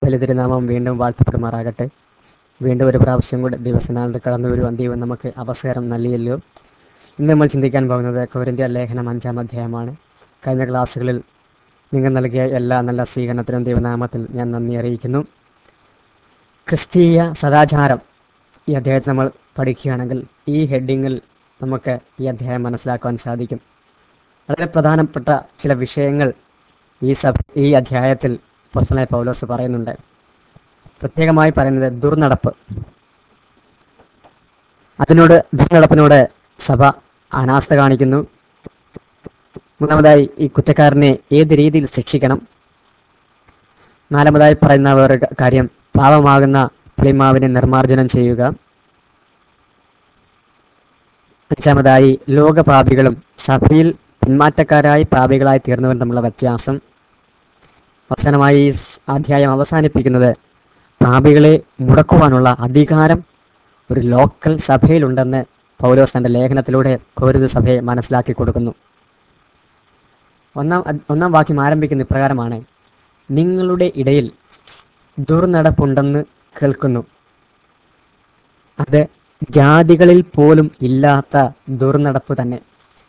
ബലിതിരുനാമം വീണ്ടും വാഴ്ത്തപ്പെടുമാറാകട്ടെ വീണ്ടും ഒരു പ്രാവശ്യം കൂടെ ദിവസനാഥ് കടന്നു വരുവാൻ ദൈവം നമുക്ക് അവസരം നൽകിയല്ലോ ഇന്ന് നമ്മൾ ചിന്തിക്കാൻ പോകുന്നത് കോരിന്ത്യ ലേഖനം അഞ്ചാം അധ്യായമാണ് കഴിഞ്ഞ ക്ലാസ്സുകളിൽ നിങ്ങൾ നൽകിയ എല്ലാ നല്ല സ്വീകരണത്തിനും ദൈവനാമത്തിൽ ഞാൻ നന്ദി അറിയിക്കുന്നു ക്രിസ്തീയ സദാചാരം ഈ അധ്യായത്തിൽ നമ്മൾ പഠിക്കുകയാണെങ്കിൽ ഈ ഹെഡിങ്ങിൽ നമുക്ക് ഈ അധ്യായം മനസ്സിലാക്കുവാൻ സാധിക്കും വളരെ പ്രധാനപ്പെട്ട ചില വിഷയങ്ങൾ ഈ സഭ ഈ അധ്യായത്തിൽ പൊസലായ പൗലോസ് പറയുന്നുണ്ട് പ്രത്യേകമായി പറയുന്നത് ദുർനടപ്പ് അതിനോട് ദുർനടപ്പിനോട് സഭ അനാസ്ഥ കാണിക്കുന്നു മൂന്നാമതായി ഈ കുറ്റക്കാരനെ ഏത് രീതിയിൽ ശിക്ഷിക്കണം നാലാമതായി പറയുന്ന വേറൊരു കാര്യം പാപമാകുന്ന പുളിമാവിനെ നിർമ്മാർജ്ജനം ചെയ്യുക അഞ്ചാമതായി ലോകപാപികളും സഭയിൽ പിന്മാറ്റക്കാരായി പാപികളായി തീർന്നവർ തമ്മിലുള്ള വ്യത്യാസം അവസാനമായി ഈ സ് അധ്യായം അവസാനിപ്പിക്കുന്നത് പാപികളെ മുടക്കുവാനുള്ള അധികാരം ഒരു ലോക്കൽ സഭയിലുണ്ടെന്ന് പൗലോസ് തന്റെ ലേഖനത്തിലൂടെ കോരുതു സഭയെ മനസ്സിലാക്കി കൊടുക്കുന്നു ഒന്നാം അദ്- ഒന്നാം വാക്യം ആരംഭിക്കുന്ന ഇപ്രകാരമാണ് നിങ്ങളുടെ ഇടയിൽ ദുർനടപ്പുണ്ടെന്ന് കേൾക്കുന്നു അത് ജാതികളിൽ പോലും ഇല്ലാത്ത ദുർനടപ്പ് തന്നെ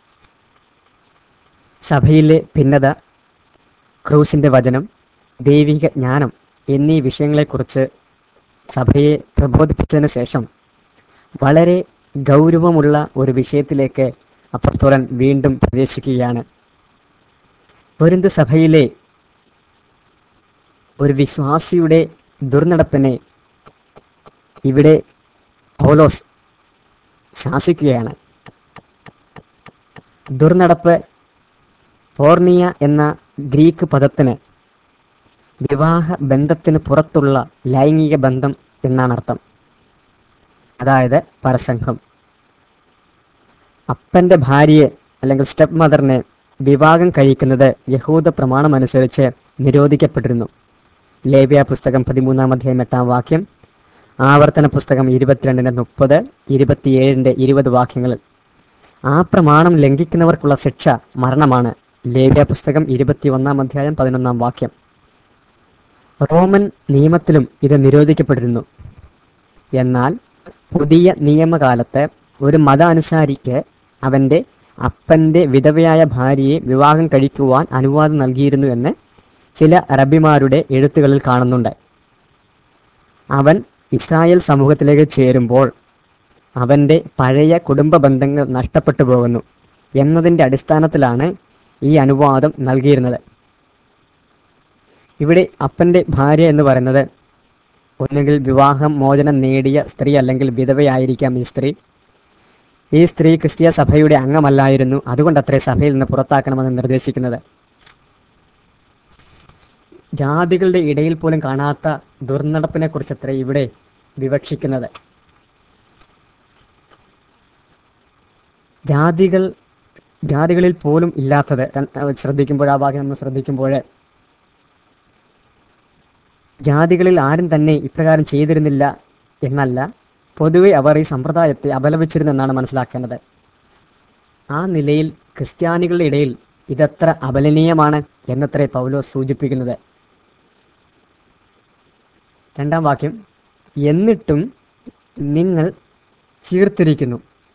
സഭയിലെ ഭിന്നത ക്രൂസിന്റെ വചനം ദൈവിക ജ്ഞാനം എന്നീ വിഷയങ്ങളെക്കുറിച്ച് സഭയെ പ്രബോധിപ്പിച്ചതിന് ശേഷം വളരെ ഗൗരവമുള്ള ഒരു വിഷയത്തിലേക്ക് അപ്പസ്തോലൻ വീണ്ടും പ്രവേശിക്കുകയാണ് പൊരിന്ത് സഭയിലെ ഒരു വിശ്വാസിയുടെ ദുർനടപ്പിനെ ഇവിടെ പൗലോസ് ശാസിക്കുകയാണ് ദുർനടപ്പ് പോർണിയ എന്ന ഗ്രീക്ക് പദത്തിന് വിവാഹ ബന്ധത്തിന് പുറത്തുള്ള ലൈംഗിക ബന്ധം എന്നാണ് അർത്ഥം അതായത് പരസംഘം അപ്പന്റെ ഭാര്യയെ അല്ലെങ്കിൽ സ്റ്റെപ്പ് മദറിനെ വിവാഹം കഴിക്കുന്നത് യഹൂദ പ്രമാണം അനുസരിച്ച് നിരോധിക്കപ്പെട്ടിരുന്നു ലേവ്യ പുസ്തകം പതിമൂന്നാം അധ്യായം എട്ടാം വാക്യം ആവർത്തന പുസ്തകം ഇരുപത്തിരണ്ടിന്റെ മുപ്പത് ഇരുപത്തിയേഴിന്റെ ഇരുപത് വാക്യങ്ങളിൽ ആ പ്രമാണം ലംഘിക്കുന്നവർക്കുള്ള ശിക്ഷ മരണമാണ് ലേവ്യ പുസ്തകം ഇരുപത്തി ഒന്നാം അധ്യായം പതിനൊന്നാം വാക്യം റോമൻ നിയമത്തിലും ഇത് നിരോധിക്കപ്പെട്ടിരുന്നു എന്നാൽ പുതിയ നിയമകാലത്ത് ഒരു മതാനുസാരിക്ക് അവന്റെ അപ്പന്റെ വിധവയായ ഭാര്യയെ വിവാഹം കഴിക്കുവാൻ അനുവാദം നൽകിയിരുന്നു എന്ന് ചില അറബിമാരുടെ എഴുത്തുകളിൽ കാണുന്നുണ്ട് അവൻ ഇസ്രായേൽ സമൂഹത്തിലേക്ക് ചേരുമ്പോൾ അവന്റെ പഴയ കുടുംബ ബന്ധങ്ങൾ നഷ്ടപ്പെട്ടു പോകുന്നു എന്നതിൻ്റെ അടിസ്ഥാനത്തിലാണ് ഈ അനുവാദം നൽകിയിരുന്നത് ഇവിടെ അപ്പന്റെ ഭാര്യ എന്ന് പറയുന്നത് ഒന്നുകിൽ വിവാഹം മോചനം നേടിയ സ്ത്രീ അല്ലെങ്കിൽ വിധവയായിരിക്കാം ഈ സ്ത്രീ ഈ സ്ത്രീ ക്രിസ്തീയ സഭയുടെ അംഗമല്ലായിരുന്നു അതുകൊണ്ട് അത്രേ സഭയിൽ നിന്ന് പുറത്താക്കണമെന്ന് നിർദ്ദേശിക്കുന്നത് ജാതികളുടെ ഇടയിൽ പോലും കാണാത്ത ദുർനടപ്പിനെ കുറിച്ചത്രേ ഇവിടെ വിവക്ഷിക്കുന്നത് ജാതികൾ ജാതികളിൽ പോലും ഇല്ലാത്തത് ര- ശ്രദ്ധിക്കുമ്പോൾ ആ ഭാഗം നമ്മൾ ശ്രദ്ധിക്കുമ്പോൾ ജാതികളിൽ ആരും തന്നെ ഇപ്രകാരം ചെയ്തിരുന്നില്ല എന്നല്ല പൊതുവെ അവർ ഈ സമ്പ്രദായത്തെ അപലപിച്ചിരുന്നു എന്നാണ് മനസ്സിലാക്കേണ്ടത് ആ നിലയിൽ ക്രിസ്ത്യാനികളുടെ ഇടയിൽ ഇതെത്ര അപലനീയമാണ് എന്നത്രേ പൗലോസ് സൂചിപ്പിക്കുന്നത് രണ്ടാം വാക്യം എന്നിട്ടും നിങ്ങൾ ചീർത്തിരിക്കുന്നു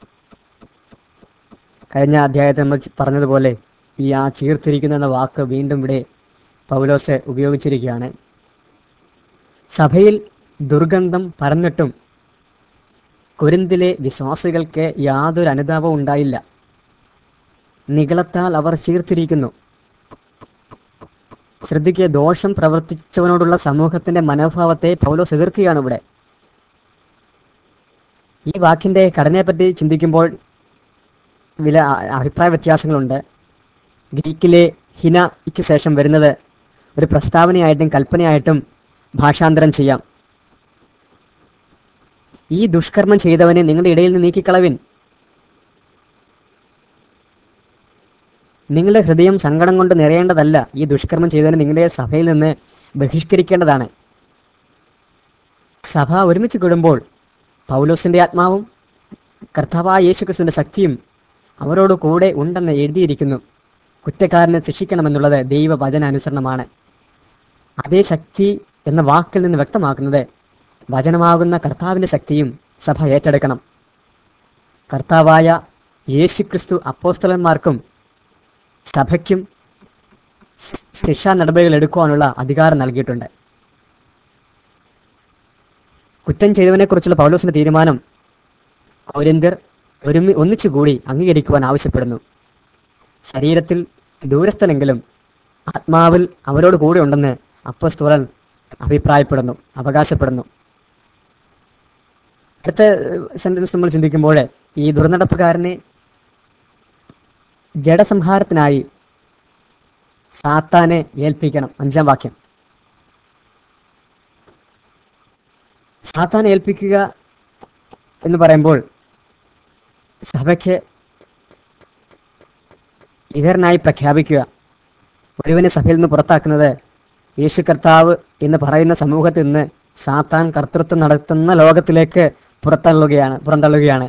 കഴിഞ്ഞ അധ്യായത്തിൽ നമ്മൾ പറഞ്ഞതുപോലെ ഈ ആ ചീർത്തിരിക്കുന്നു എന്ന വാക്ക് വീണ്ടും ഇവിടെ പൗലോസ് ഉപയോഗിച്ചിരിക്കുകയാണ് സഭയിൽ ദുർഗന്ധം പരന്നിട്ടും കൊരിന്തിലെ വിശ്വാസികൾക്ക് യാതൊരു അനുതാപവും ഉണ്ടായില്ല നികളത്താൽ അവർ ചീർത്തിരിക്കുന്നു ശ്രദ്ധിക്കുക ദോഷം പ്രവർത്തിച്ചവനോടുള്ള സമൂഹത്തിന്റെ മനോഭാവത്തെ പൗലോസ് എതിർക്കുകയാണ് ഇവിടെ ഈ വാക്കിന്റെ ഘടനയെപ്പറ്റി ചിന്തിക്കുമ്പോൾ വില അ- അഭിപ്രായ വ്യത്യാസങ്ങളുണ്ട് ഗ്രീക്കിലെ ഹിനയ്ക്ക് ശേഷം വരുന്നത് ഒരു പ്രസ്താവനയായിട്ടും കൽപ്പനയായിട്ടും ഭാഷാന്തരം ചെയ്യാം ഈ ദുഷ്കർമ്മം ചെയ്തവനെ നിങ്ങളുടെ ഇടയിൽ നിന്ന് നീക്കിക്കളവിൻ നിങ്ങളുടെ ഹൃദയം സങ്കടം കൊണ്ട് നിറയേണ്ടതല്ല ഈ ദുഷ്കർമ്മം ചെയ്തവനെ നിങ്ങളുടെ സഭയിൽ നിന്ന് ബഹിഷ്കരിക്കേണ്ടതാണ് സഭ ഒരുമിച്ച് കൂടുമ്പോൾ പൗലോസിന്റെ ആത്മാവും കർത്താവായ യേശുക്രിസ്തുവിന്റെ ശക്തിയും അവരോട് കൂടെ ഉണ്ടെന്ന് എഴുതിയിരിക്കുന്നു കുറ്റക്കാരനെ ശിക്ഷിക്കണമെന്നുള്ളത് ദൈവവചനാനുസരണമാണ് അതേ ശക്തി എന്ന വാക്കിൽ നിന്ന് വ്യക്തമാക്കുന്നത് വചനമാകുന്ന കർത്താവിൻ്റെ ശക്തിയും സഭ ഏറ്റെടുക്കണം കർത്താവായ യേശുക്രിസ്തു അപ്പോസ്തലന്മാർക്കും സഭയ്ക്കും ശി- ശിക്ഷാ നടപടികൾ എടുക്കുവാനുള്ള അധികാരം നൽകിയിട്ടുണ്ട് കുറ്റം ചെയ്തവനെക്കുറിച്ചുള്ള പൗലോസിന്റെ തീരുമാനം കോരിന്ത്യർ ഒരുമി ഒന്നിച്ചുകൂടി അംഗീകരിക്കുവാൻ ആവശ്യപ്പെടുന്നു ശരീരത്തിൽ ദൂരസ്ഥനെങ്കിലും ആത്മാവിൽ അവരോട് കൂടെ ഉണ്ടെന്ന് അപ്പസ്തോലൻ അഭിപ്രായപ്പെടുന്നു അവകാശപ്പെടുന്നു അടുത്ത സെന്റൻസ് നമ്മൾ ചിന്തിക്കുമ്പോൾ ഈ ദുർനടപ്പുകാരനെ ജഡസംഹാരത്തിനായി സാത്താനെ ഏൽപ്പിക്കണം അഞ്ചാം വാക്യം സാത്താനെ ഏൽപ്പിക്കുക എന്ന് പറയുമ്പോൾ സഭയ്ക്ക് ഇതരനായി പ്രഖ്യാപിക്കുക ഒരുവനെ സഭയിൽ നിന്ന് പുറത്താക്കുന്നത് യേശു കർത്താവ് എന്ന് പറയുന്ന സമൂഹത്തിൽ നിന്ന് സാത്താൻ കർത്തൃത്വം നടത്തുന്ന ലോകത്തിലേക്ക് പുറത്തള്ളുകയാണ് പുറന്തള്ളുകയാണ്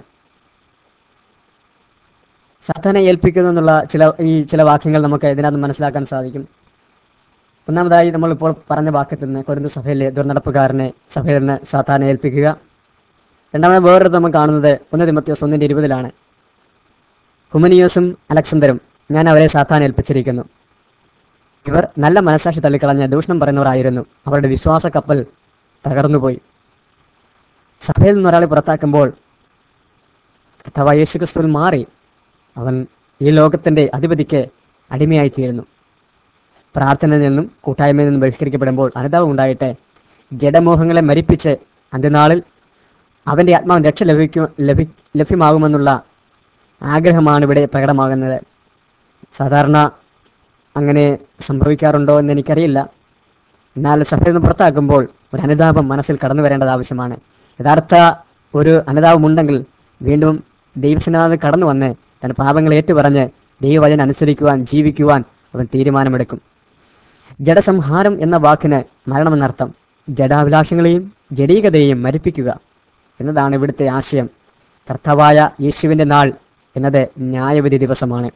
സാത്താനെ ഏൽപ്പിക്കുന്നു എന്നുള്ള ചില ഈ ചില വാക്യങ്ങൾ നമുക്ക് ഇതിനകത്ത് മനസ്സിലാക്കാൻ സാധിക്കും ഒന്നാമതായി നമ്മളിപ്പോൾ പറഞ്ഞ വാക്യത്തിൽ നിന്ന് കൊരിന്ത സഭയിലെ ദുർനടപ്പുകാരനെ സഭയിൽ നിന്ന് സാത്താനെ ഏൽപ്പിക്കുക രണ്ടാമത് വേറൊരു നമ്മൾ കാണുന്നത് ഒന്ന് തിമത്യോസ് ഒന്നിൻ്റെ ഇരുപതിലാണ് ഹുമനിയോസും അലക്സന്തരും ഞാൻ അവരെ സാത്താൻ ഏൽപ്പിച്ചിരിക്കുന്നു ഇവർ നല്ല മനസാക്ഷി തള്ളിക്കളഞ്ഞ് ദൂഷണം പറയുന്നവരായിരുന്നു അവരുടെ വിശ്വാസ കപ്പൽ തകർന്നുപോയി സഭയിൽ നിന്ന് ഒരാളെ പുറത്താക്കുമ്പോൾ കർത്താവായ യേശു ക്രിസ്തുവിൽ മാറി അവൻ ഈ ലോകത്തിൻ്റെ അധിപതിക്ക് അടിമയായിത്തീരുന്നു പ്രാർത്ഥനയിൽ നിന്നും കൂട്ടായ്മയിൽ നിന്നും ബഹിഷ്കരിക്കപ്പെടുമ്പോൾ അനുതാപം ഉണ്ടായിട്ട് ജഡമോഹങ്ങളെ മരിപ്പിച്ച് അന്ത്യനാളിൽ അവൻ്റെ ആത്മാവിന് രക്ഷ ലഭിക്കും ലഭി ലഭ്യമാകുമെന്നുള്ള ആഗ്രഹമാണ് ഇവിടെ പ്രകടമാകുന്നത് സാധാരണ അങ്ങനെ സംഭവിക്കാറുണ്ടോ എന്ന് എനിക്കറിയില്ല എന്നാൽ സഭയിൽ നിന്ന് പുറത്താക്കുമ്പോൾ ഒരു അനുതാപം മനസ്സിൽ കടന്നു വരേണ്ടത് ആവശ്യമാണ് യഥാർത്ഥ ഒരു അനുതാപമുണ്ടെങ്കിൽ വീണ്ടും ദൈവസനാഥ് കടന്നു വന്ന് തന്റെ പാപങ്ങൾ ഏറ്റുപറഞ്ഞ് ദൈവവചനം അനുസരിക്കുവാൻ ജീവിക്കുവാൻ അവൻ തീരുമാനമെടുക്കും ജഡസംഹാരം എന്ന വാക്കിന് മരണമെന്നർത്ഥം ജഡാഭിലാഷങ്ങളെയും ജഡീകതയെയും മരിപ്പിക്കുക എന്നതാണ് ഇവിടുത്തെ ആശയം കർത്താവായ യേശുവിൻ്റെ നാൾ എന്നത് ന്യായവിധി ദിവസമാണ്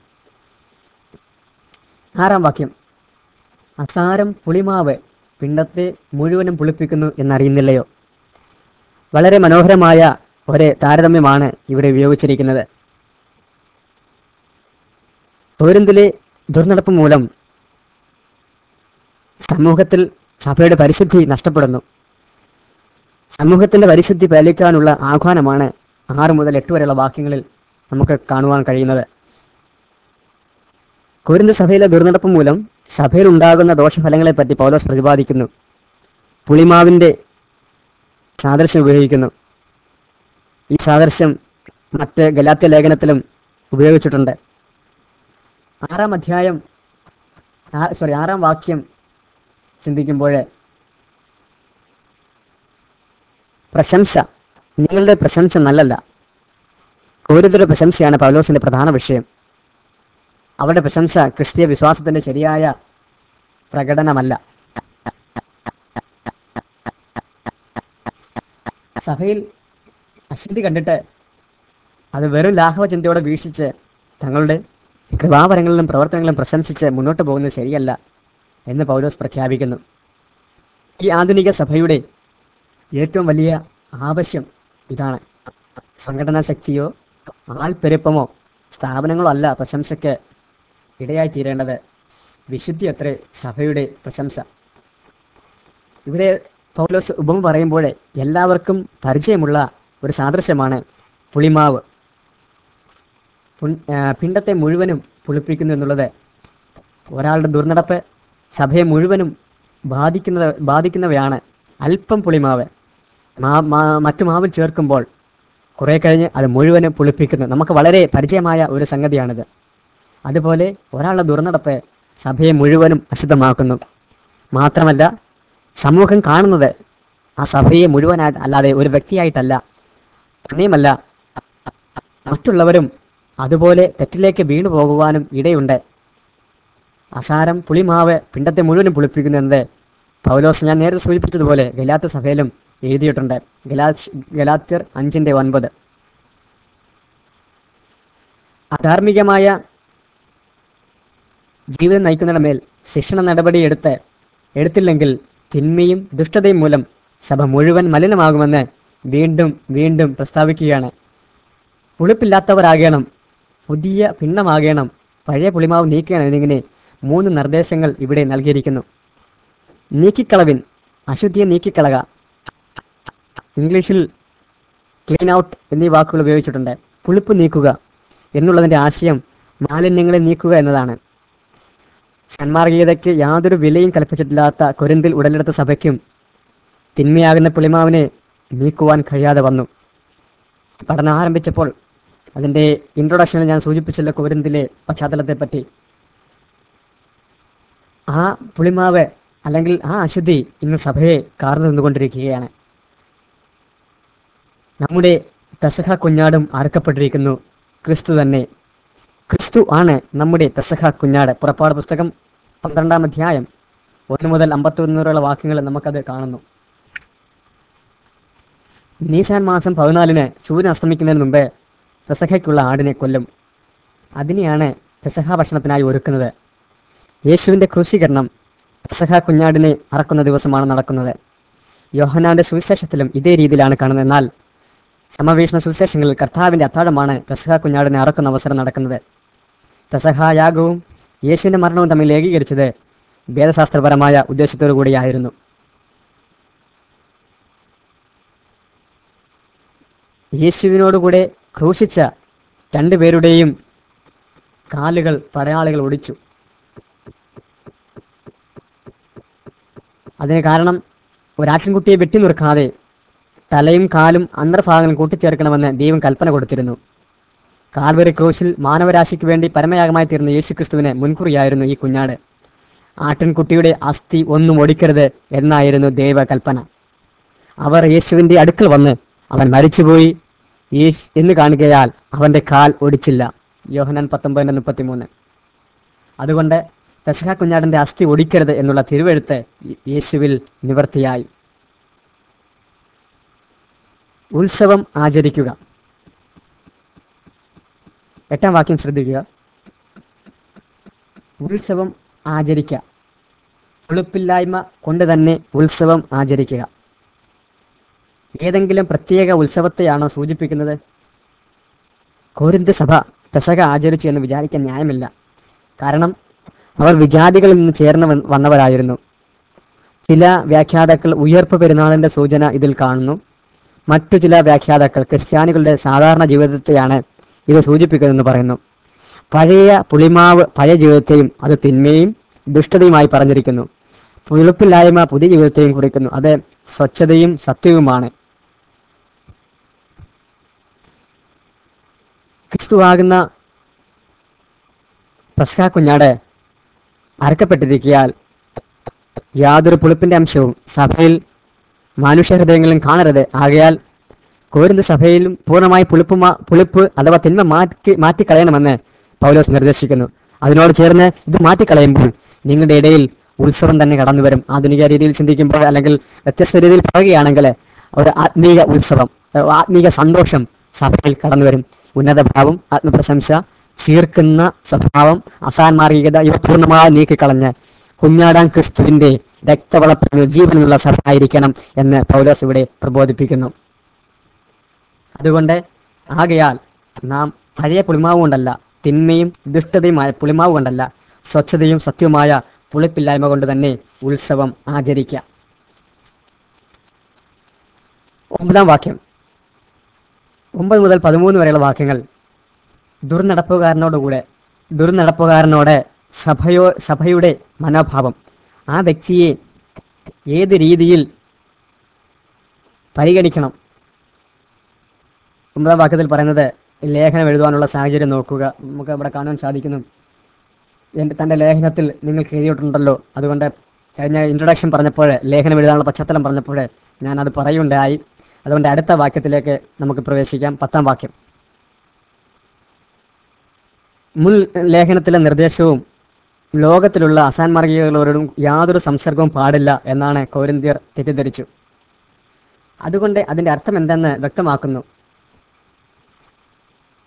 ആറാം വാക്യം അസാരം പുളിമാവ് പിണ്ടത്തെ മുഴുവനും പുളിപ്പിക്കുന്നു എന്നറിയുന്നില്ലയോ വളരെ മനോഹരമായ ഒരു താരതമ്യമാണ് ഇവിടെ ഉപയോഗിച്ചിരിക്കുന്നത് കോരിന്തിലെ ദുർനടപ്പ് മൂലം സമൂഹത്തിൽ സഭയുടെ പരിശുദ്ധി നഷ്ടപ്പെടുന്നു സമൂഹത്തിന്റെ പരിശുദ്ധി പാലിക്കാനുള്ള ആഹ്വാനമാണ് ആറ് മുതൽ എട്ട് വരെയുള്ള വാക്യങ്ങളിൽ നമുക്ക് കാണുവാൻ കഴിയുന്നത് കോരിന്ത സഭയിലെ ദുർനടപ്പ് മൂലം സഭയിൽ ഉണ്ടാകുന്ന ദോഷഫലങ്ങളെ പറ്റി പൗലോസ് പ്രതിപാദിക്കുന്നു പുളിമാവിന്റെ സാദൃശ്യം ഉപയോഗിക്കുന്നു ഈ സാദൃശ്യം മറ്റ് ഗലാത്യ ലേഖനത്തിലും ഉപയോഗിച്ചിട്ടുണ്ട് ആറാം അധ്യായം സോറി ആറാം വാക്യം ചിന്തിക്കുമ്പോൾ പ്രശംസ നിങ്ങളുടെ പ്രശംസ നല്ലല്ല കോരിതരുടെ പ്രശംസയാണ് പൗലോസിന്റെ പ്രധാന വിഷയം അവരുടെ പ്രശംസ ക്രിസ്തീയ വിശ്വാസത്തിന്റെ ശരിയായ പ്രകടനമല്ല സഭയിൽ അശുദ്ധി കണ്ടിട്ട് അത് വെറും ലാഘവ ചിന്തയോടെ വീക്ഷിച്ച് തങ്ങളുടെ കൃപാവരങ്ങളിലും പ്രവർത്തനങ്ങളിലും പ്രശംസിച്ച് മുന്നോട്ട് പോകുന്നത് ശരിയല്ല എന്ന് പൗലോസ് പ്രഖ്യാപിക്കുന്നു ഈ ആധുനിക സഭയുടെ ഏറ്റവും വലിയ ആവശ്യം ഇതാണ് സംഘടനാ ശക്തിയോ ആൾപ്പെരുപ്പമോ സ്ഥാപനങ്ങളോ അല്ല പ്രശംസയ്ക്ക് ഇടയായി തീരേണ്ടത് വിശുദ്ധി അത്രേ സഭയുടെ പ്രശംസ ഇവിടെ പൗലോസ് ഉപമ പറയുമ്പോൾ എല്ലാവർക്കും പരിചയമുള്ള ഒരു സാദൃശ്യമാണ് പുളിമാവ് പുൻ- ആ, പിണ്ടത്തെ മുഴുവനും പുളിപ്പിക്കുന്നു എന്നുള്ളത് ഒരാളുടെ ദുർനടപ്പ് സഭയെ മുഴുവനും ബാധിക്കുന്നത് ബാധിക്കുന്നവയാണ് അല്പം പുളിമാവ് മാ മാ- മറ്റു മാവിൽ ചേർക്കുമ്പോൾ കുറേ കഴിഞ്ഞ് അത് മുഴുവനും പുളിപ്പിക്കുന്നു നമുക്ക് വളരെ പരിചയമായ ഒരു സംഗതിയാണിത് അതുപോലെ ഒരാളുടെ ദുർനടപ്പ് സഭയെ മുഴുവനും അശുദ്ധമാക്കുന്നു മാത്രമല്ല സമൂഹം കാണുന്നത് ആ സഭയെ മുഴുവനായിട്ട് അല്ലാതെ ഒരു വ്യക്തിയായിട്ടല്ല തന്നെയുമല്ല മറ്റുള്ളവരും അതുപോലെ തെറ്റിലേക്ക് വീണു പോകുവാനും ഇടയുണ്ട് അസാരം പുളിമാവ് പിണ്ടത്തെ മുഴുവനും പുളിപ്പിക്കുന്നു എന്നത് പൗലോസ് ഞാൻ നേരത്തെ സൂചിപ്പിച്ചതുപോലെ ഗലാത്ത സഭയിലും എഴുതിയിട്ടുണ്ട് ഗലാ ഗലാത്യർ അഞ്ചിന്റെ ഒൻപത് അധാർമികമായ ജീവിതം നയിക്കുന്നതിന്റെ മേൽ ശിക്ഷണ നടപടി എടുത്ത് എടുത്തില്ലെങ്കിൽ തിന്മയും ദുഷ്ടതയും മൂലം സഭ മുഴുവൻ മലിനമാകുമെന്ന് വീണ്ടും വീണ്ടും പ്രസ്താവിക്കുകയാണ് പുളിപ്പില്ലാത്തവരാകണം പുതിയ ഭിന്നമാകണം പഴയ പുളിമാവ് നീക്കണം എന്നിങ്ങനെ മൂന്ന് നിർദ്ദേശങ്ങൾ ഇവിടെ നൽകിയിരിക്കുന്നു നീക്കിക്കളവിൻ അശുദ്ധിയെ നീക്കിക്കളക ഇംഗ്ലീഷിൽ ക്ലീൻ ഔട്ട് എന്നീ വാക്കുകൾ ഉപയോഗിച്ചിട്ടുണ്ട് പുളിപ്പ് നീക്കുക എന്നുള്ളതിൻ്റെ ആശയം മാലിന്യങ്ങളെ നീക്കുക എന്നതാണ് സന്മാർഗീയതയ്ക്ക് യാതൊരു വിലയും കൽപ്പിച്ചിട്ടില്ലാത്ത കൊരിന്തിൽ ഉടലെടുത്ത സഭയ്ക്കും തിന്മയാകുന്ന പുളിമാവിനെ നീക്കുവാൻ കഴിയാതെ വന്നു പഠനം ആരംഭിച്ചപ്പോൾ അതിൻ്റെ ഇൻട്രൊഡക്ഷനിൽ ഞാൻ സൂചിപ്പിച്ചല്ലോ കൊരിന്തിലെ പശ്ചാത്തലത്തെപ്പറ്റി ആ പുളിമാവ് അല്ലെങ്കിൽ ആ അശുദ്ധി ഇന്ന് സഭയെ കാർന്നു നിന്നുകൊണ്ടിരിക്കുകയാണ് നമ്മുടെ പെസഹ കുഞ്ഞാടും അറുക്കപ്പെട്ടിരിക്കുന്നു ക്രിസ്തു തന്നെ ക്രിസ്തു ആണ് നമ്മുടെ പെസഹ കുഞ്ഞാട് പുറപ്പാട് പുസ്തകം പന്ത്രണ്ടാം അധ്യായം ഒന്ന് മുതൽ അമ്പത്തൊന്ന് വരെയുള്ള വാക്യങ്ങൾ നമുക്കത് കാണുന്നു നീശാൻ മാസം പതിനാലിന് സൂര്യൻ അസ്തമിക്കുന്നതിന് മുമ്പേ പെസഹയ്ക്കുള്ള ആടിനെ കൊല്ലും അതിനെയാണ് പെസഹ ഭക്ഷണത്തിനായി ഒരുക്കുന്നത് യേശുവിൻ്റെ ക്രൂശീകരണം പെസഹ കുഞ്ഞാടിനെ അറക്കുന്ന ദിവസമാണ് നടക്കുന്നത് യോഹനാന്റെ സുവിശേഷത്തിലും ഇതേ രീതിയിലാണ് കാണുന്നത് എന്നാൽ സമവീക്ഷണ സുവിശേഷങ്ങളിൽ കർത്താവിന്റെ അത്താഴമാണ് പെസഹ കുഞ്ഞാടിനെ അറക്കുന്ന അവസരം നടക്കുന്നത് പെസഹ യാഗവും യേശുവിന്റെ മരണവും തമ്മിൽ ഏകീകരിച്ചത് വേദശാസ്ത്രപരമായ ഉദ്ദേശത്തോടു കൂടിയായിരുന്നു യേശുവിനോടുകൂടെ ക്രൂശിച്ച രണ്ടുപേരുടെയും കാലുകൾ പടയാളികൾ ഒടിച്ചു അതിന് കാരണം ഒരാട്ടിൻകുട്ടിയെ വെട്ടി നിർക്കാതെ തലയും കാലും അന്തർഭാഗങ്ങളും കൂട്ടിച്ചേർക്കണമെന്ന് ദൈവം കൽപ്പന കൊടുത്തിരുന്നു കാൽവരി ക്രൂശിൽ മാനവരാശിക്ക് വേണ്ടി പരമയാഗമായി തീർന്ന യേശുക്രിസ്തുവിനെ മുൻകുറിയായിരുന്നു ഈ കുഞ്ഞാട് ആട്ടിൻകുട്ടിയുടെ അസ്ഥി ഒന്നും ഒടിക്കരുത് എന്നായിരുന്നു ദൈവ കൽപ്പന അവർ യേശുവിന്റെ അടുക്കൽ വന്ന് അവൻ മരിച്ചുപോയി യേശ് എന്ന് കാണുകയാൽ അവന്റെ കാൽ ഒടിച്ചില്ല യോഹനാൻ പത്തൊമ്പതിന്റെ മുപ്പത്തിമൂന്ന് അതുകൊണ്ട് പെസഹ കുഞ്ഞാടിന്റെ അസ്ഥി ഒടിക്കരുത് എന്നുള്ള തിരുവെഴുത്ത് യേശുവിൽ നിവർത്തിയായി ഉത്സവം ആചരിക്കുക എട്ടാം വാക്യം ശ്രദ്ധിക്കുക ഉത്സവം ആചരിക്കുക ഉളുപ്പില്ലായ്മ കൊണ്ട് തന്നെ ഉത്സവം ആചരിക്കുക ഏതെങ്കിലും പ്രത്യേക ഉത്സവത്തെയാണോ സൂചിപ്പിക്കുന്നത് കോരിന്ത സഭ പെസക ആചരിച്ചു എന്ന് വിചാരിക്കാൻ ന്യായമില്ല കാരണം അവർ വിജാതികളിൽ നിന്ന് ചേർന്ന് വന്ന- വന്നവരായിരുന്നു ചില വ്യാഖ്യാതാക്കൾ ഉയർപ്പ് പെരുന്നാളിന്റെ സൂചന ഇതിൽ കാണുന്നു മറ്റു ചില വ്യാഖ്യാതാക്കൾ ക്രിസ്ത്യാനികളുടെ സാധാരണ ജീവിതത്തെയാണ് ഇത് സൂചിപ്പിക്കുന്നതെന്ന് പറയുന്നു പഴയ പുളിമാവ് പഴയ ജീവിതത്തെയും അത് തിന്മയും ദുഷ്ടതയുമായി പറഞ്ഞിരിക്കുന്നു പുളിപ്പില്ലായ്മ പുതിയ ജീവിതത്തെയും കുറിക്കുന്നു അത് സ്വച്ഛതയും സത്യവുമാണ് ക്രിസ്തുവാകുന്ന പസ്ക കുഞ്ഞാട് അറക്കപ്പെട്ടിരിക്കയാൽ യാതൊരു പുളിപ്പിന്റെ അംശവും സഭയിൽ മനുഷ്യ ഹൃദയങ്ങളിലും കാണരുത് ആകയാൽ കോരിന്ത് സഭയിലും പൂർണ്ണമായി പുളിപ്പ് പുളിപ്പ് അഥവാ തിന്മ മാറ്റി മാറ്റിക്കളയണമെന്ന് പൗലോസ് നിർദ്ദേശിക്കുന്നു അതിനോട് ചേർന്ന് ഇത് മാറ്റിക്കളയുമ്പോൾ നിങ്ങളുടെ ഇടയിൽ ഉത്സവം തന്നെ കടന്നു വരും ആധുനിക രീതിയിൽ ചിന്തിക്കുമ്പോൾ അല്ലെങ്കിൽ വ്യത്യസ്ത രീതിയിൽ പറയുകയാണെങ്കിൽ ഒരു ആത്മീക ഉത്സവം ഏർ ആത്മീക സന്തോഷം സഭയിൽ കടന്നു വരും ഉന്നത ഭാവം ആത്മപ്രശംസ ചീർക്കുന്ന സ്വഭാവം അസാൻമാർഗികത ഇവ പൂർണ്ണമായി നീക്കിക്കളഞ്ഞ് കുഞ്ഞാടാൻ ക്രിസ്തുവിന്റെ രക്തവളപ്പിന് ജീവനുള്ള സഭ ആയിരിക്കണം എന്ന് പൗലോസ് ഇവിടെ പ്രബോധിപ്പിക്കുന്നു അതുകൊണ്ട് ആകയാൽ നാം പഴയ പുളിമാവ് കൊണ്ടല്ല തിന്മയും ദുഷ്ടതയുമായ പുളിമാവ് കൊണ്ടല്ല സ്വച്ഛതയും സത്യവുമായ പുളിപ്പില്ലായ്മ കൊണ്ട് തന്നെ ഉത്സവം ആചരിക്കുക ഒമ്പതാം വാക്യം ഒമ്പത് മുതൽ പതിമൂന്ന് വരെയുള്ള വാക്യങ്ങൾ ദുർനടപ്പുകാരനോടുകൂടെ ദുർനടപ്പുകാരനോട് സഭയോ സഭയുടെ മനോഭാവം ആ വ്യക്തിയെ ഏത് രീതിയിൽ പരിഗണിക്കണം ഒമ്പതാം വാക്യത്തിൽ പറയുന്നത് ലേഖനം എഴുതുവാനുള്ള സാഹചര്യം നോക്കുക നമുക്ക് ഇവിടെ കാണാൻ സാധിക്കുന്നു എൻ്റെ തൻ്റെ ലേഖനത്തിൽ നിങ്ങൾക്ക് എഴുതിയിട്ടുണ്ടല്ലോ അതുകൊണ്ട് കഴിഞ്ഞ ഇൻട്രൊഡക്ഷൻ പറഞ്ഞപ്പോൾ ലേഖനം എഴുതാനുള്ള പശ്ചാത്തലം പറഞ്ഞപ്പോൾ ഞാൻ അത് പറയുണ്ടായി അതുകൊണ്ട് അടുത്ത വാക്യത്തിലേക്ക് നമുക്ക് പ്രവേശിക്കാം പത്താം വാക്യം മുൻ ലേഖനത്തിലെ നിർദ്ദേശവും ലോകത്തിലുള്ള അസാൻമാർഗികളോടും യാതൊരു സംസർഗവും പാടില്ല എന്നാണ് കോരിന്ത്യർ തെറ്റിദ്ധരിച്ചു അതുകൊണ്ട് അതിന്റെ അർത്ഥം എന്തെന്ന് വ്യക്തമാക്കുന്നു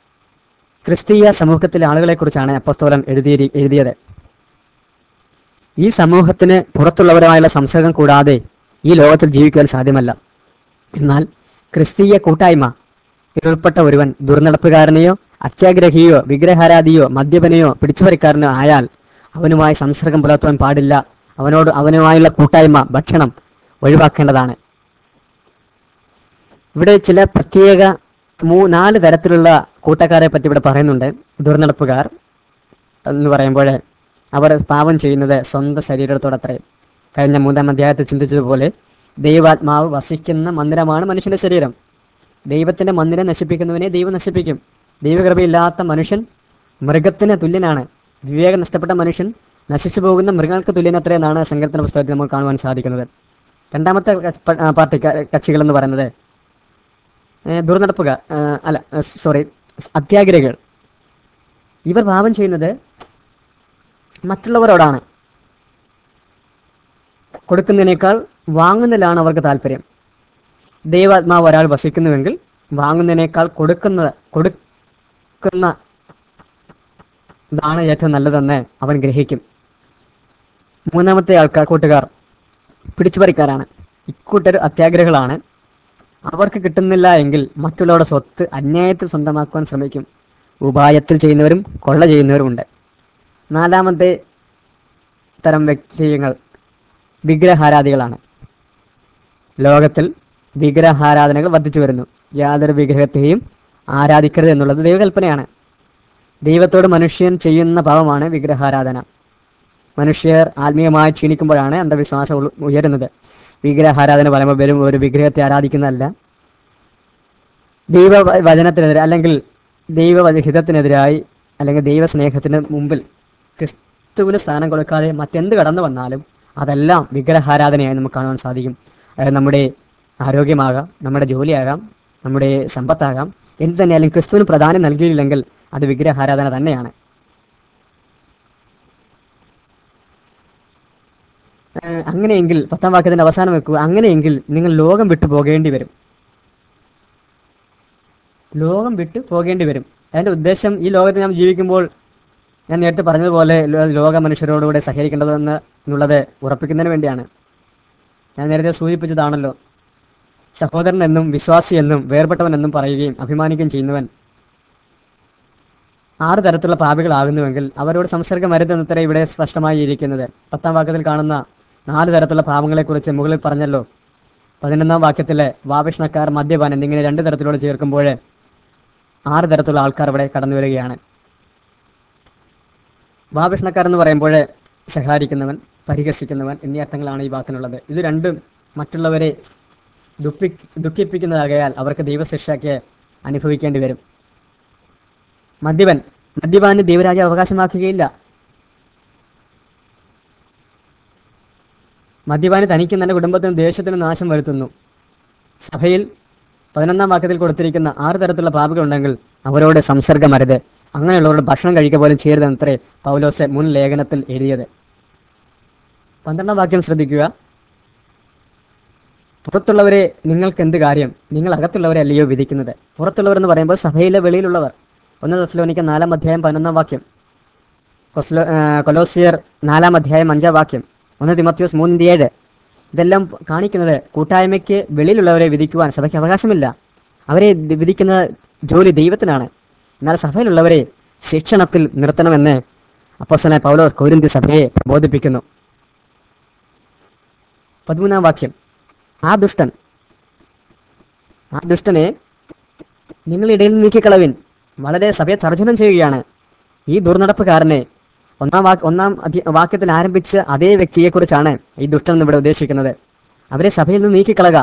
ക്രിസ്തീയ സമൂഹത്തിലെ ആളുകളെ കുറിച്ചാണ് അപ്പസ്തോലൻ എഴുതി എഴുതിയത് ഈ സമൂഹത്തിന് പുറത്തുള്ളവരുമായുള്ള സംസർഗം കൂടാതെ ഈ ലോകത്തിൽ ജീവിക്കുവാൻ സാധ്യമല്ല എന്നാൽ ക്രിസ്തീയ കൂട്ടായ്മ ഉൾപ്പെട്ട ഒരുവൻ ദുർനടപ്പുകാരനെയോ അത്യാഗ്രഹിയോ വിഗ്രഹാരാധിയോ മദ്യപനെയോ പിടിച്ചുപറിക്കാരനോ ആയാൽ അവനുമായി സംസർഗം പുലർത്തുവാൻ പാടില്ല അവനോട് അവനുമായുള്ള കൂട്ടായ്മ ഭക്ഷണം ഒഴിവാക്കേണ്ടതാണ് ഇവിടെ ചില പ്രത്യേക മൂ നാല് തരത്തിലുള്ള കൂട്ടക്കാരെ പറ്റി ഇവിടെ പറയുന്നുണ്ട് ദുർനടപ്പുകാർ എന്ന് പറയുമ്പോൾ അവർ പാപം ചെയ്യുന്നത് സ്വന്തം ശരീരത്തോടത്രേ കഴിഞ്ഞ മൂന്നാം അധ്യായത്തിൽ ചിന്തിച്ചതുപോലെ ദൈവാത്മാവ് വസിക്കുന്ന മന്ദിരമാണ് മനുഷ്യന്റെ ശരീരം ദൈവത്തിന്റെ മന്ദിരം നശിപ്പിക്കുന്നവനെ ദൈവം നശിപ്പിക്കും ദൈവകൃപയില്ലാത്ത മനുഷ്യൻ മൃഗത്തിന് തുല്യനാണ് വിവേകം നഷ്ടപ്പെട്ട മനുഷ്യൻ നശിച്ചു പോകുന്ന മൃഗങ്ങൾക്ക് തുല്യനത്രേ എന്നാണ് സങ്കല്പന പുസ്തകത്തിൽ നമുക്ക് കാണുവാൻ സാധിക്കുന്നത് രണ്ടാമത്തെ ക- പ- ആ, പാർട്ടി ക- കക്ഷികൾ എന്ന് പറയുന്നത് ഏ, ദുർനടപ്പുകാർ ആ, അല്ല സോറി അത്യാഗ്രഹികൾ ഇവർ പാപം ചെയ്യുന്നത് മറ്റുള്ളവരോടാണ് കൊടുക്കുന്നതിനേക്കാൾ വാങ്ങുന്നതിലാണ് അവർക്ക് താല്പര്യം ദൈവാത്മാവ് ഒരാൾ വസിക്കുന്നുവെങ്കിൽ വാങ്ങുന്നതിനേക്കാൾ കൊടുക്കുന്ന കൊടുക്കുന്ന ഇതാണ് ഏറ്റവും നല്ലതെന്ന് അവൻ ഗ്രഹിക്കും മൂന്നാമത്തെ ആൾക്കാർ കൂട്ടുകാർ പിടിച്ചുപറിക്കാരാണ് ഇക്കൂട്ടർ അത്യാഗ്രഹികളാണ് അവർക്ക് കിട്ടുന്നില്ല എങ്കിൽ മറ്റുള്ളവരുടെ സ്വത്ത് അന്യായത്തിൽ സ്വന്തമാക്കുവാൻ ശ്രമിക്കും ഉപായത്തിൽ ചെയ്യുന്നവരും കൊള്ള ചെയ്യുന്നവരും ഉണ്ട് നാലാമത്തെ തരം വ്യക്തികൾ വിഗ്രഹാരാധികളാണ് ലോകത്തിൽ വിഗ്രഹാരാധനകൾ വർദ്ധിച്ചു വരുന്നു യാതൊരു വിഗ്രഹത്തെയും ആരാധിക്കരുത് എന്നുള്ളത് ദൈവകൽപ്പനയാണ് ദൈവത്തോട് മനുഷ്യൻ ചെയ്യുന്ന പാപമാണ് വിഗ്രഹാരാധന മനുഷ്യർ ആത്മീയമായി ക്ഷീണിക്കുമ്പോഴാണ് അന്ധവിശ്വാസം ഉൾ- ഉയരുന്നത് വിഗ്രഹാരാധന പറയുമ്പോൾ വെറും ഒരു വിഗ്രഹത്തെ ആരാധിക്കുന്നതല്ല ദൈവ വ- വചനത്തിനെതിരെ അല്ലെങ്കിൽ ദൈവഹിതത്തിനെതിരായി അല്ലെങ്കിൽ ദൈവസ്നേഹത്തിന് മുമ്പിൽ ക്രിസ്തുവിന് സ്ഥാനം കൊടുക്കാതെ മറ്റെന്ത് കടന്നു വന്നാലും അതെല്ലാം വിഗ്രഹാരാധനയായി നമുക്ക് കാണുവാൻ സാധിക്കും അത് നമ്മുടെ ആരോഗ്യമാകാം നമ്മുടെ ജോലിയാകാം നമ്മുടെ സമ്പത്താകാം എന്ത് തന്നെയായാലും ക്രിസ്തുവിന് പ്രാധാന്യം നൽകിയില്ലെങ്കിൽ അത് വിഗ്രഹാരാധന തന്നെയാണ് ഏഹ് അങ്ങനെയെങ്കിൽ പത്താം വാക്യത്തിന്റെ അവസാനം വെക്കുക അങ്ങനെയെങ്കിൽ നിങ്ങൾ ലോകം വിട്ടു പോകേണ്ടി വരും ലോകം വിട്ടു പോകേണ്ടി വരും അതിന്റെ ഉദ്ദേശം ഈ ലോകത്ത് നാം ജീവിക്കുമ്പോൾ ഞാൻ നേരത്തെ പറഞ്ഞതുപോലെ ലോ- ലോക മനുഷ്യരോടുകൂടെ സഹകരിക്കേണ്ടതെന്ന് എന്നുള്ളത് ഉറപ്പിക്കുന്നതിന് വേണ്ടിയാണ് ഞാൻ നേരത്തെ സൂചിപ്പിച്ചതാണല്ലോ സഹോദരൻ എന്നും വിശ്വാസി എന്നും വേർപെട്ടവൻ എന്നും പറയുകയും അഭിമാനിക്കുകയും ചെയ്യുന്നവൻ ആറ് തരത്തിലുള്ള പാപികളാകുന്നുവെങ്കിൽ അവരോട് സംസർഗം വരുത്തുന്നത്ര ഇവിടെ സ്പഷ്ടമായി ഇരിക്കുന്നത് പത്താം വാക്യത്തിൽ കാണുന്ന നാല് തരത്തിലുള്ള പാപങ്ങളെക്കുറിച്ച് മുകളിൽ പറഞ്ഞല്ലോ പതിനൊന്നാം വാക്യത്തിലെ വാഭിഷ്ണക്കാർ മദ്യപാൻ എന്നിങ്ങനെ രണ്ട് തരത്തിലൂടെ ചേർക്കുമ്പോൾ ആറ് തരത്തിലുള്ള ആൾക്കാർ ഇവിടെ കടന്നു വരികയാണ് വാഭിഷ്ണക്കാർ എന്ന് പറയുമ്പോൾ സഹാരിക്കുന്നവൻ പരിഹസിക്കുന്നവൻ എന്നീ അർത്ഥങ്ങളാണ് ഈ വാക്കിനുള്ളത് ഇത് രണ്ടും മറ്റുള്ളവരെ ദുഃഖി ദുഃഖിപ്പിക്കുന്നതാകയാൽ അവർക്ക് ദൈവശിക്ഷയ്ക്ക് അനുഭവിക്കേണ്ടി വരും മദ്യപൻ മദ്യപാന് ദൈവരാജ്യം അവകാശമാക്കുകയില്ല മദ്യപാന് തനിക്കും തന്റെ കുടുംബത്തിനും ദേശത്തിനും നാശം വരുത്തുന്നു സഭയിൽ പതിനൊന്നാം വാക്യത്തിൽ കൊടുത്തിരിക്കുന്ന ആറ് തരത്തിലുള്ള പാപികളുണ്ടെങ്കിൽ അവരോട് സംസർഗമരുത് അങ്ങനെയുള്ളവരോട് ഭക്ഷണം കഴിക്കുക പോലും ചെയ്യരുതെന്നത്രേ പൗലോസ് മുൻ ലേഖനത്തിൽ എഴുതിയത് പന്ത്രണ്ടാം വാക്യം ശ്രദ്ധിക്കുക പുറത്തുള്ളവരെ നിങ്ങൾക്ക് എന്ത് കാര്യം നിങ്ങൾ അകത്തുള്ളവരെ അല്ലയോ വിധിക്കുന്നത് പുറത്തുള്ളവർ എന്ന് പറയുമ്പോൾ സഭയിലെ വെളിയിലുള്ളവർ ഒന്ന് ദശലോനിക്ക നാലാം അധ്യായം പതിനൊന്നാം വാക്യം കൊസ്ലോ ആ, കൊലോസിയർ നാലാം അധ്യായം അഞ്ചാം വാക്യം ഒന്ന് തിമത്യോസ് മൂന്നിൻ്റെ ഏഴ് ഇതെല്ലാം കാണിക്കുന്നത് കൂട്ടായ്മയ്ക്ക് വെളിയിലുള്ളവരെ വിധിക്കുവാൻ സഭയ്ക്ക് അവകാശമില്ല അവരെ ദി- വിധിക്കുന്ന ജോലി ദൈവത്തിനാണ് എന്നാൽ സഭയിലുള്ളവരെ ശിക്ഷണത്തിൽ നിർത്തണമെന്ന് അപ്പോസ്തലനായ പൗലോസ് കോരിന്തി സഭയെ ബോധിപ്പിക്കുന്നു പതിമൂന്നാം വാക്യം ആ ദുഷ്ടൻ ആ ദുഷ്ടനെ നിങ്ങളിടയിൽ നിന്ന് നീക്കിക്കളവിൻ വളരെ സഭയെ തർജ്ജനം ചെയ്യുകയാണ് ഈ ദുർനടപ്പുകാരനെ ഒന്നാം വാക്ക് ഒന്നാം അധ്യ- വാക്യത്തിൽ ആരംഭിച്ച അതേ വ്യക്തിയെക്കുറിച്ചാണ് ഈ ദുഷ്ടൻ എന്ന് ഇവിടെ ഉദ്ദേശിക്കുന്നത് അവരെ സഭയിൽ നിന്ന് നീക്കിക്കളക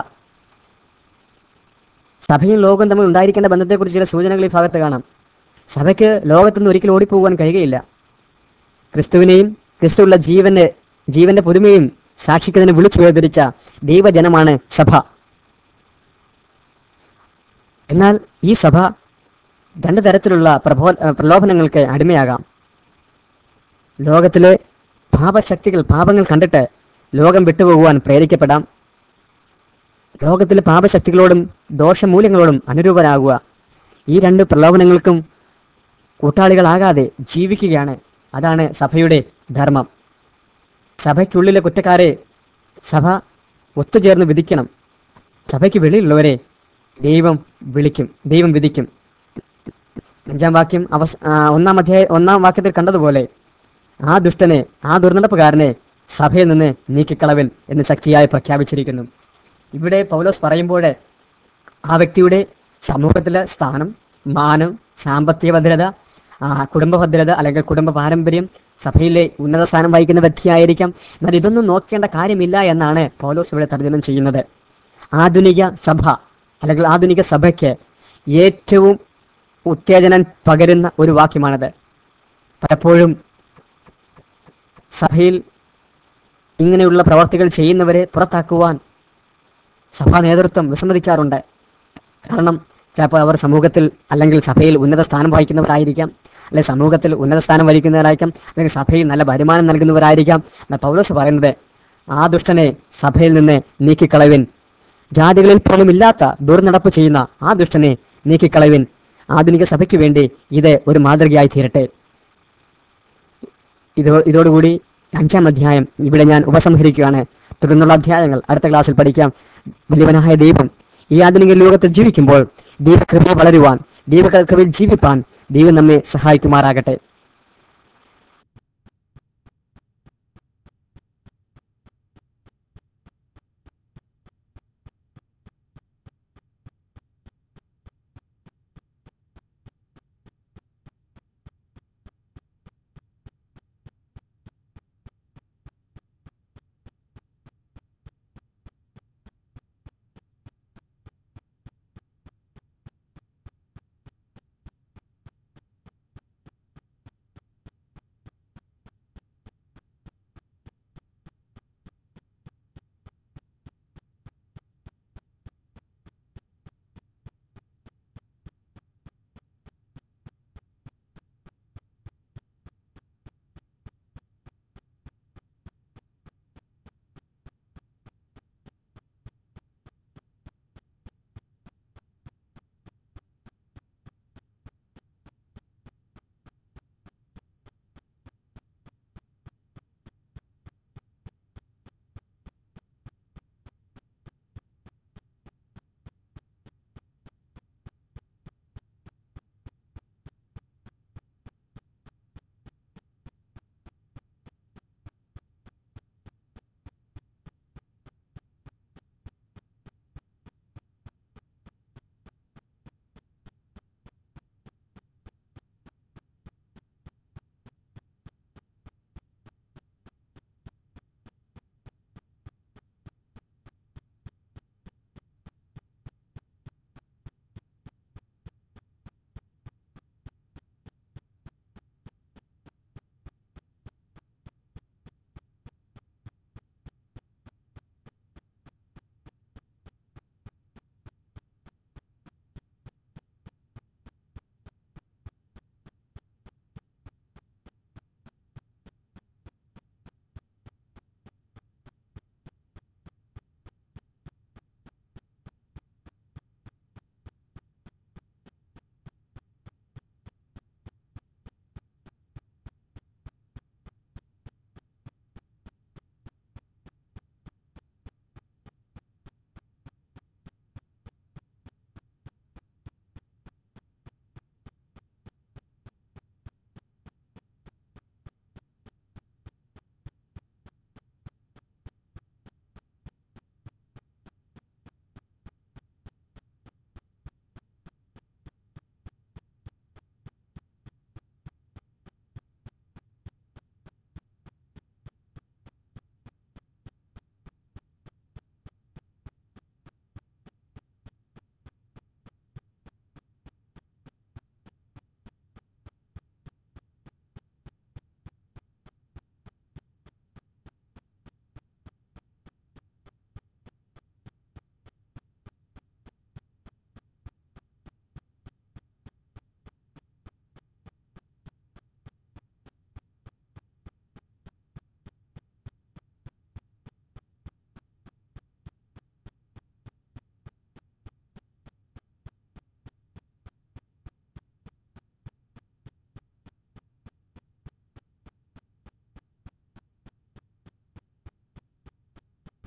സഭയും ലോകവും തമ്മിൽ ഉണ്ടായിരിക്കേണ്ട ബന്ധത്തെക്കുറിച്ച് ചില സൂചനകൾ ഈ ഭാഗത്ത് കാണാം സഭയ്ക്ക് ലോകത്തുനിന്ന് ഒരിക്കലും ഓടിപ്പോകാൻ കഴിയുകയില്ല ക്രിസ്തുവിനെയും ക്രിസ്തുവുള്ള ജീവന്റെ ജീവന്റെ പുതുമയും സാക്ഷിക്കുന്നതിന് വിളിച്ചു വേർതിരിച്ച ദൈവജനമാണ് സഭ എന്നാൽ ഈ സഭ രണ്ട് തരത്തിലുള്ള പ്രബോ ഏഹ് പ്രലോഭനങ്ങൾക്ക് അടിമയാകാം ലോകത്തിലെ പാപശക്തികൾ പാപങ്ങൾ കണ്ടിട്ട് ലോകം വിട്ടുപോകുവാൻ പ്രേരിക്കപ്പെടാം ലോകത്തിലെ പാപശക്തികളോടും ദോഷമൂല്യങ്ങളോടും അനുരൂപരാകുക ഈ രണ്ട് പ്രലോഭനങ്ങൾക്കും കൂട്ടാളികളാകാതെ ജീവിക്കുകയാണ് അതാണ് സഭയുടെ ധർമ്മം സഭയ്ക്കുള്ളിലെ കുറ്റക്കാരെ സഭ ഒത്തുചേർന്ന് വിധിക്കണം സഭയ്ക്ക് വെളിയിലുള്ളവരെ ദൈവം വിളിക്കും ദൈവം വിധിക്കും അഞ്ചാം വാക്യം അവസ് ആ, ഒന്നാം അധ്യായ ഒന്നാം വാക്യത്തിൽ കണ്ടതുപോലെ ആ ദുഷ്ടനെ ആ ദുർനടപ്പുകാരനെ സഭയിൽ നിന്ന് നീക്കിക്കളവൻ എന്ന് ശക്തിയായി പ്രഖ്യാപിച്ചിരിക്കുന്നു ഇവിടെ പൗലോസ് പറയുമ്പോൾ ആ വ്യക്തിയുടെ സമൂഹത്തിലെ സ്ഥാനം മാനം സാമ്പത്തിക ഭദ്രത ആ, കുടുംബ ഭദ്രത അല്ലെങ്കിൽ കുടുംബ പാരമ്പര്യം സഭയിലെ ഉന്നത സ്ഥാനം വഹിക്കുന്ന വ്യക്തിയായിരിക്കാം എന്നാൽ ഇതൊന്നും നോക്കേണ്ട കാര്യമില്ല എന്നാണ് പൗലോസ് ഇവിടെ തർജ്ജനം ചെയ്യുന്നത് ആധുനിക സഭ അല്ലെങ്കിൽ ആധുനിക സഭയ്ക്ക് ഏറ്റവും ഉത്തേജനം പകരുന്ന ഒരു വാക്യമാണത് പലപ്പോഴും സഭയിൽ ഇങ്ങനെയുള്ള പ്രവർത്തികൾ ചെയ്യുന്നവരെ പുറത്താക്കുവാൻ സഭാ നേതൃത്വം വിസമ്മതിക്കാറുണ്ട് കാരണം ചിലപ്പോൾ അവർ സമൂഹത്തിൽ അല്ലെങ്കിൽ സഭയിൽ ഉന്നത സ്ഥാനം വഹിക്കുന്നവരായിരിക്കാം അല്ലെങ്കിൽ സമൂഹത്തിൽ ഉന്നത സ്ഥാനം വഹിക്കുന്നവരായിരിക്കാം അല്ലെങ്കിൽ സഭയിൽ നല്ല വരുമാനം നൽകുന്നവരായിരിക്കാം എന്നാൽ പൗലോസ് പറയുന്നത് ആ ദുഷ്ടനെ സഭയിൽ നിന്ന് നീക്കിക്കളവിൻ ജാതികളിൽ പോലും ഇല്ലാത്ത ദുർനടപ്പ് ചെയ്യുന്ന ആ ദുഷ്ടനെ നീക്കിക്കളവിൻ ആധുനിക സഭയ്ക്ക് വേണ്ടി ഇത് ഒരു മാതൃകയായി തീരട്ടെ ഇതോ ഇതോടുകൂടി അഞ്ചാം അധ്യായം ഇവിടെ ഞാൻ ഉപസംഹരിക്കുകയാണ് തുടർന്നുള്ള അധ്യായങ്ങൾ അടുത്ത ക്ലാസ്സിൽ പഠിക്കാം വലിയവനായ ദൈവം ഈ ആധുനിക ലോകത്തിൽ ജീവിക്കുമ്പോൾ ദൈവകൃപ വളരുവാൻ ദൈവകൃപയിൽ ജീവിപ്പാൻ ദൈവം നമ്മെ സഹായിക്കുമാറാകട്ടെ